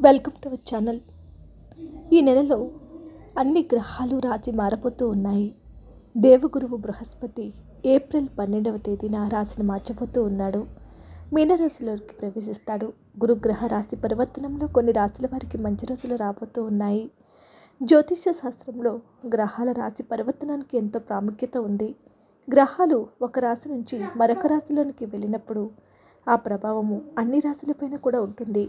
welcome to our channel ఈ నెలలో అన్ని గ్రహాలు రాసి మారబోతూ ఉన్నాయి దేవగురువు బృహస్పతి ఏప్రిల్ పన్నెండవ తేదీన రాశిని మార్చబోతూ ఉన్నాడు మీనరాశిలోకి ప్రవేశిస్తాడు గురుగ్రహ రాశి పరివర్తనంలో కొన్ని రాశుల వారికి మంచి రోజులు రాబోతూ ఉన్నాయి జ్యోతిష్య శాస్త్రంలో గ్రహాల రాశి పరివర్తనానికి ఎంతో ప్రాముఖ్యత ఉంది గ్రహాలు ఒక రాశి నుంచి మరొక రాశిలోనికి వెళ్ళినప్పుడు ఆ ప్రభావము అన్ని రాశులపైన కూడా ఉంటుంది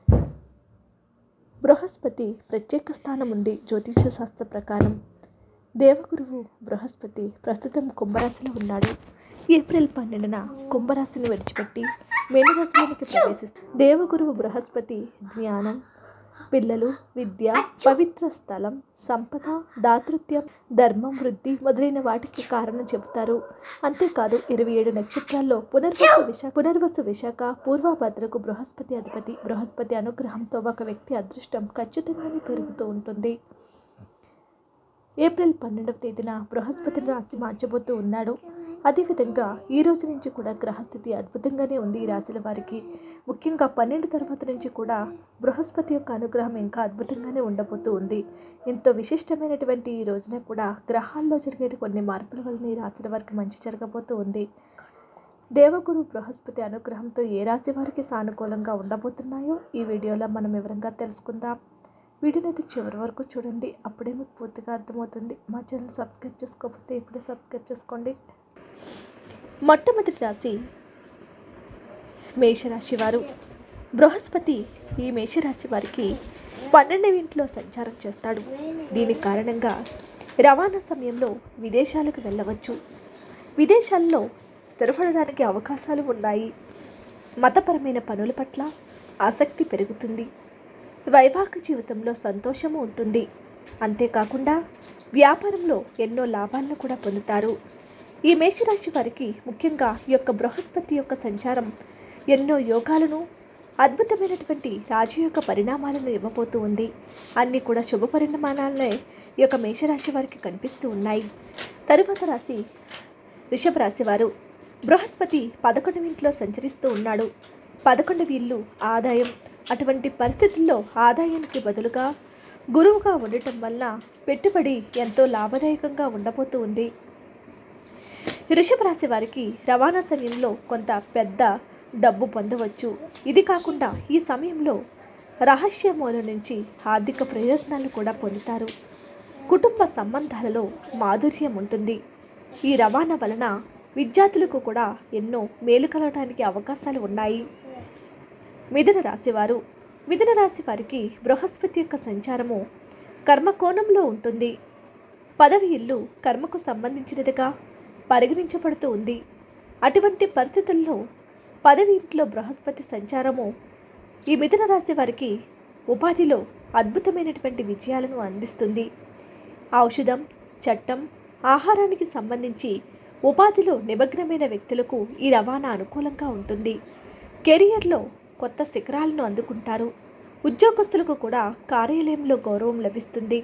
బృహస్పతి ప్రత్యేక స్థానం ఉంది జ్యోతిష శాస్త్ర ప్రకారం దేవగురువు బృహస్పతి ప్రస్తుతం కుంభరాశిలో ఉన్నాడు ఏప్రిల్ పన్నెండున కుంభరాశిని విడిచిపెట్టి మేనరాశిలోనికి ప్రవేశిస్తాడు దేవగురువు బృహస్పతి జ్ఞానం పిల్లలు విద్య పవిత్ర స్థలం సంపద దాతృత్యం ధర్మం వృద్ధి మొదలైన వాటికి కారణం చెబుతారు అంతేకాదు ఇరవై ఏడు నక్షత్రాల్లో పునర్వసు విశాఖ పునర్వసు విశాఖ పూర్వభద్రకు బృహస్పతి అధిపతి బృహస్పతి అనుగ్రహంతో ఒక వ్యక్తి అదృష్టం ఖచ్చితంగానే పెరుగుతూ ఉంటుంది ఏప్రిల్ పన్నెండవ తేదీన బృహస్పతి రాశి మార్చబోతూ ఉన్నాడు అదేవిధంగా ఈ రోజు నుంచి కూడా గ్రహస్థితి అద్భుతంగానే ఉంది ఈ రాశుల వారికి ముఖ్యంగా పన్నెండు తర్వాత నుంచి కూడా బృహస్పతి యొక్క అనుగ్రహం ఇంకా అద్భుతంగానే ఉండబోతూ ఉంది ఎంతో విశిష్టమైనటువంటి ఈ రోజున కూడా గ్రహాల్లో జరిగే కొన్ని మార్పుల వలన ఈ రాశుల వారికి మంచి జరగబోతూ ఉంది దేవగురు బృహస్పతి అనుగ్రహంతో ఏ రాశి వారికి సానుకూలంగా ఉండబోతున్నాయో ఈ వీడియోలో మనం వివరంగా తెలుసుకుందాం వీడియోని అయితే చివరి వరకు చూడండి అప్పుడే మీకు పూర్తిగా అర్థమవుతుంది మా ఛానల్ సబ్స్క్రైబ్ చేసుకోకపోతే ఇప్పుడే సబ్స్క్రైబ్ చేసుకోండి మొట్టమొదటి రాశి మేషరాశి వారు బృహస్పతి ఈ మేషరాశి వారికి పన్నెండవ ఇంట్లో సంచారం చేస్తాడు దీని కారణంగా రవాణా సమయంలో విదేశాలకు వెళ్ళవచ్చు విదేశాల్లో స్థిరపడడానికి అవకాశాలు ఉన్నాయి మతపరమైన పనుల పట్ల ఆసక్తి పెరుగుతుంది వైవాహిక జీవితంలో సంతోషము ఉంటుంది అంతేకాకుండా వ్యాపారంలో ఎన్నో లాభాలను కూడా పొందుతారు ఈ మేషరాశి వారికి ముఖ్యంగా ఈ యొక్క బృహస్పతి యొక్క సంచారం ఎన్నో యోగాలను అద్భుతమైనటువంటి రాజయోగ పరిణామాలను ఇవ్వబోతూ ఉంది అన్నీ కూడా శుభ పరిణామాలనే ఈ యొక్క మేషరాశి వారికి కనిపిస్తూ ఉన్నాయి తరువాత రాశి వృషభ రాశి వారు బృహస్పతి పదకొండవ ఇంట్లో సంచరిస్తూ ఉన్నాడు పదకొండవ ఇల్లు ఆదాయం అటువంటి పరిస్థితుల్లో ఆదాయానికి బదులుగా గురువుగా ఉండటం వల్ల పెట్టుబడి ఎంతో లాభదాయకంగా ఉండబోతూ ఉంది వృషభ రాశి వారికి రవాణా సమయంలో కొంత పెద్ద డబ్బు పొందవచ్చు ఇది కాకుండా ఈ సమయంలో రహస్య మూల నుంచి ఆర్థిక ప్రయోజనాలు కూడా పొందుతారు కుటుంబ సంబంధాలలో మాధుర్యం ఉంటుంది ఈ రవాణా వలన విద్యార్థులకు కూడా ఎన్నో మేలు కలగడానికి అవకాశాలు ఉన్నాయి మిథున రాశివారు మిథున రాశి వారికి బృహస్పతి యొక్క సంచారము కర్మకోణంలో ఉంటుంది పదవి ఇల్లు కర్మకు సంబంధించినదిగా పరిగణించబడుతూ ఉంది అటువంటి పరిస్థితుల్లో పదవి ఇంట్లో బృహస్పతి సంచారము ఈ మిథున రాశి వారికి ఉపాధిలో అద్భుతమైనటువంటి విజయాలను అందిస్తుంది ఔషధం చట్టం ఆహారానికి సంబంధించి ఉపాధిలో నిమగ్నమైన వ్యక్తులకు ఈ రవాణా అనుకూలంగా ఉంటుంది కెరియర్లో కొత్త శిఖరాలను అందుకుంటారు ఉద్యోగస్తులకు కూడా కార్యాలయంలో గౌరవం లభిస్తుంది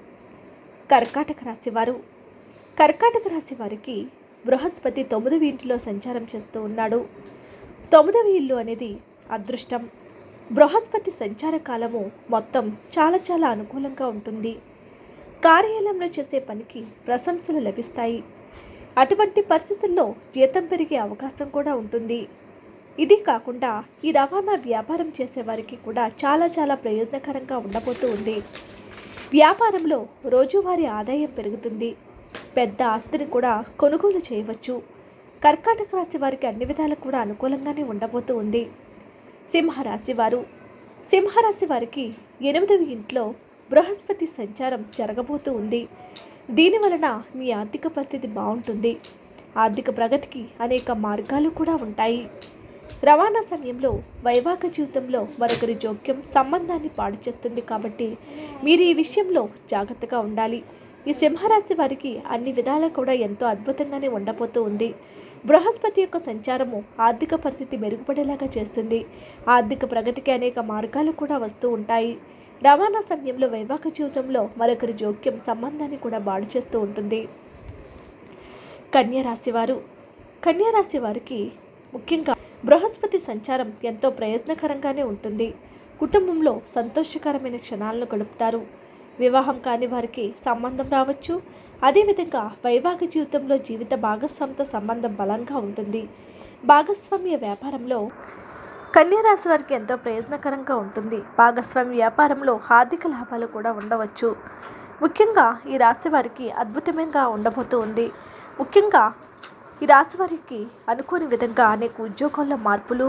కర్కాటక రాశివారు కర్కాటక రాశి వారికి బృహస్పతి తొమ్మిదవ ఇంటిలో సంచారం చేస్తూ ఉన్నాడు తొమ్మిదవ ఇల్లు అనేది అదృష్టం బృహస్పతి సంచార కాలము మొత్తం చాలా చాలా అనుకూలంగా ఉంటుంది కార్యాలయంలో చేసే పనికి ప్రశంసలు లభిస్తాయి అటువంటి పరిస్థితుల్లో జీతం పెరిగే అవకాశం కూడా ఉంటుంది ఇది కాకుండా ఈ రవాణా వ్యాపారం చేసేవారికి కూడా చాలా చాలా ప్రయోజనకరంగా ఉండబోతూ ఉంది వ్యాపారంలో రోజువారీ ఆదాయం పెరుగుతుంది పెద్ద ఆస్తిని కూడా కొనుగోలు చేయవచ్చు కర్కాటక రాశి వారికి అన్ని విధాలు కూడా అనుకూలంగానే ఉండబోతూ ఉంది సింహరాశి వారు సింహరాశి వారికి ఎనిమిదవ ఇంట్లో బృహస్పతి సంచారం జరగబోతూ ఉంది దీని వలన మీ ఆర్థిక పరిస్థితి బాగుంటుంది ఆర్థిక ప్రగతికి అనేక మార్గాలు కూడా ఉంటాయి రవాణా సమయంలో వైవాహిక జీవితంలో మరొకరి జోక్యం సంబంధాన్ని పాడు చేస్తుంది కాబట్టి మీరు ఈ విషయంలో జాగ్రత్తగా ఉండాలి ఈ సింహరాశి వారికి అన్ని విధాలా కూడా ఎంతో అద్భుతంగానే ఉండబోతూ ఉంది బృహస్పతి యొక్క సంచారము ఆర్థిక పరిస్థితి మెరుగుపడేలాగా చేస్తుంది ఆర్థిక ప్రగతికి అనేక మార్గాలు కూడా వస్తూ ఉంటాయి రవాణా సమయంలో వైవాహిక జీవితంలో మరొకరి జోక్యం సంబంధాన్ని కూడా బాడు చేస్తూ ఉంటుంది కన్యరాశి వారు కన్యరాశి వారికి ముఖ్యంగా బృహస్పతి సంచారం ఎంతో ప్రయత్నకరంగానే ఉంటుంది కుటుంబంలో సంతోషకరమైన క్షణాలను గడుపుతారు వివాహం కాని వారికి సంబంధం రావచ్చు అదేవిధంగా వైవాహిక జీవితంలో జీవిత భాగస్వామితో సంబంధం బలంగా ఉంటుంది భాగస్వామ్య వ్యాపారంలో కన్యారాశి వారికి ఎంతో ప్రయోజనకరంగా ఉంటుంది భాగస్వామి వ్యాపారంలో ఆర్థిక లాభాలు కూడా ఉండవచ్చు ముఖ్యంగా ఈ రాశి వారికి అద్భుతమైనగా ఉండబోతూ ఉంది ముఖ్యంగా ఈ రాశి వారికి అనుకోని విధంగా అనేక ఉద్యోగాల్లో మార్పులు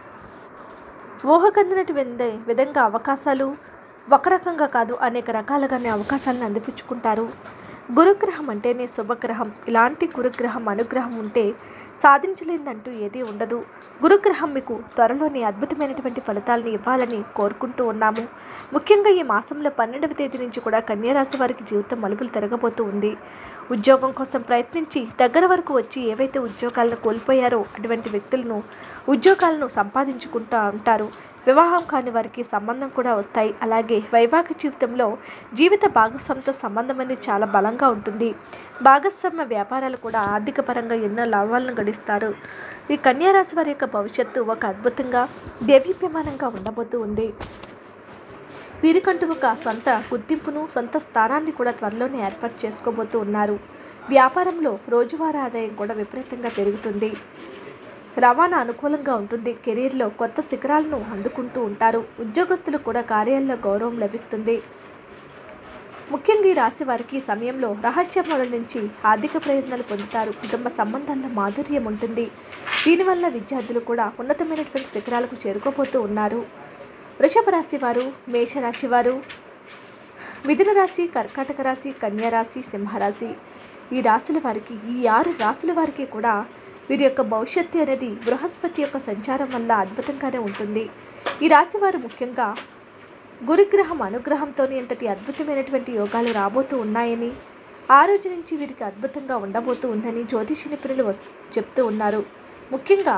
ఊహకందినటువంటి విధంగా అవకాశాలు ఒక రకంగా కాదు అనేక రకాలుగానే అవకాశాలను అందిపించుకుంటారు గురుగ్రహం అంటేనే శుభగ్రహం ఇలాంటి గురుగ్రహం అనుగ్రహం ఉంటే సాధించలేదంటూ ఏదీ ఉండదు గురుగ్రహం మీకు త్వరలోనే అద్భుతమైనటువంటి ఫలితాలను ఇవ్వాలని కోరుకుంటూ ఉన్నాము ముఖ్యంగా ఈ మాసంలో పన్నెండవ తేదీ నుంచి కూడా కన్యారాశి వారికి జీవితం మలుపులు తిరగబోతూ ఉంది ఉద్యోగం కోసం ప్రయత్నించి దగ్గర వరకు వచ్చి ఏవైతే ఉద్యోగాలను కోల్పోయారో అటువంటి వ్యక్తులను ఉద్యోగాలను సంపాదించుకుంటూ ఉంటారు వివాహం కాని వారికి సంబంధం కూడా వస్తాయి అలాగే వైవాహిక జీవితంలో జీవిత భాగస్వామితో సంబంధం అనేది చాలా బలంగా ఉంటుంది భాగస్వామ్య వ్యాపారాలు కూడా ఆర్థిక పరంగా ఎన్నో లాభాలను గడిస్తారు ఈ కన్యారాశి వారి యొక్క భవిష్యత్తు ఒక అద్భుతంగా దేవీప్యమానంగా ఉండబోతూ ఉంది వీరికంటూ ఒక సొంత గుర్తింపును సొంత స్థానాన్ని కూడా త్వరలోనే ఏర్పాటు చేసుకోబోతూ ఉన్నారు వ్యాపారంలో రోజువారీ ఆదాయం కూడా విపరీతంగా పెరుగుతుంది రవాణా అనుకూలంగా ఉంటుంది కెరీర్లో కొత్త శిఖరాలను అందుకుంటూ ఉంటారు ఉద్యోగస్తులకు కూడా కార్యాలయంలో గౌరవం లభిస్తుంది ముఖ్యంగా ఈ రాశి వారికి ఈ సమయంలో రహస్యముల నుంచి ఆర్థిక ప్రయోజనాలు పొందుతారు కుటుంబ సంబంధాల్లో మాధుర్యం ఉంటుంది దీనివల్ల విద్యార్థులు కూడా ఉన్నతమైనటువంటి శిఖరాలకు చేరుకోబోతూ ఉన్నారు వృషభ రాశి వారు మేషరాశి వారు మిథున రాశి కర్కాటక రాశి కన్యా రాశి సింహరాశి ఈ రాశుల వారికి ఈ ఆరు రాశుల వారికి కూడా వీరి యొక్క భవిష్యత్తు అనేది బృహస్పతి యొక్క సంచారం వల్ల అద్భుతంగానే ఉంటుంది ఈ రాశి వారు ముఖ్యంగా గురుగ్రహం అనుగ్రహంతోనే ఇంతటి అద్భుతమైనటువంటి యోగాలు రాబోతూ ఉన్నాయని ఆ రోజు నుంచి వీరికి అద్భుతంగా ఉండబోతూ ఉందని జ్యోతిష నిపుణులు వస్ చెప్తూ ఉన్నారు ముఖ్యంగా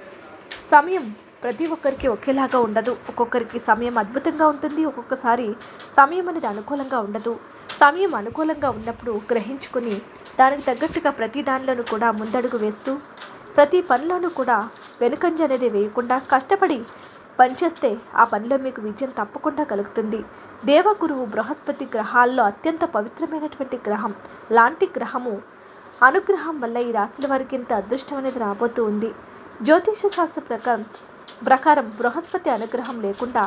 సమయం ప్రతి ఒక్కరికి ఒకేలాగా ఉండదు ఒక్కొక్కరికి సమయం అద్భుతంగా ఉంటుంది ఒక్కొక్కసారి సమయం అనేది అనుకూలంగా ఉండదు సమయం అనుకూలంగా ఉన్నప్పుడు గ్రహించుకుని దానికి తగ్గట్టుగా ప్రతి దానిలోనూ కూడా ముందడుగు వేస్తూ ప్రతి పనిలోనూ కూడా వెనుకంజ అనేది వేయకుండా కష్టపడి పనిచేస్తే ఆ పనిలో మీకు విజయం తప్పకుండా కలుగుతుంది దేవగురువు బృహస్పతి గ్రహాల్లో అత్యంత పవిత్రమైనటువంటి గ్రహం లాంటి గ్రహము అనుగ్రహం వల్ల ఈ రాశుల వారికి ఇంత అదృష్టం అనేది రాబోతూ ఉంది జ్యోతిష శాస్త్ర ప్రకారం ప్రకారం బృహస్పతి అనుగ్రహం లేకుండా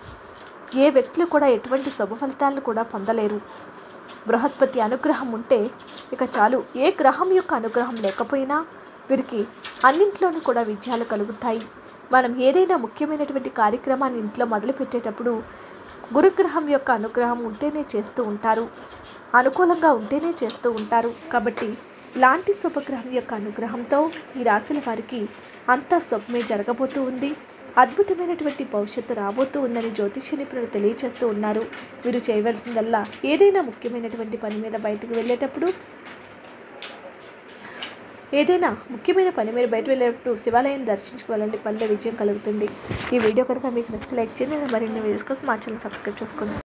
ఏ వ్యక్తులు కూడా ఎటువంటి శుభ ఫలితాలను కూడా పొందలేరు బృహస్పతి అనుగ్రహం ఉంటే ఇక చాలు ఏ గ్రహం యొక్క అనుగ్రహం లేకపోయినా వీరికి అన్నింట్లోనూ కూడా విజయాలు కలుగుతాయి మనం ఏదైనా ముఖ్యమైనటువంటి కార్యక్రమాన్ని ఇంట్లో మొదలుపెట్టేటప్పుడు గురుగ్రహం యొక్క అనుగ్రహం ఉంటేనే చేస్తూ ఉంటారు అనుకూలంగా ఉంటేనే చేస్తూ ఉంటారు కాబట్టి ఇలాంటి శుభగ్రహం యొక్క అనుగ్రహంతో ఈ రాశుల వారికి అంతా శుభమే జరగబోతూ ఉంది అద్భుతమైనటువంటి భవిష్యత్తు రాబోతూ ఉందని జ్యోతిష నిపుణులు తెలియజేస్తూ ఉన్నారు మీరు చేయవలసిందల్లా ఏదైనా ముఖ్యమైనటువంటి పని మీద బయటకు వెళ్ళేటప్పుడు ఏదైనా ముఖ్యమైన పని మీరు బయట వెళ్ళేటప్పుడు శివాలయం దర్శించుకోవాలంటే పనిలో విజయం కలుగుతుంది ఈ వీడియో కనుక మీకు నచ్చితే లైక్ చేయండి మరిన్ని వీడియోస్ కోసం మా ఛానల్ సబ్స్క్రైబ్ చేసుకోండి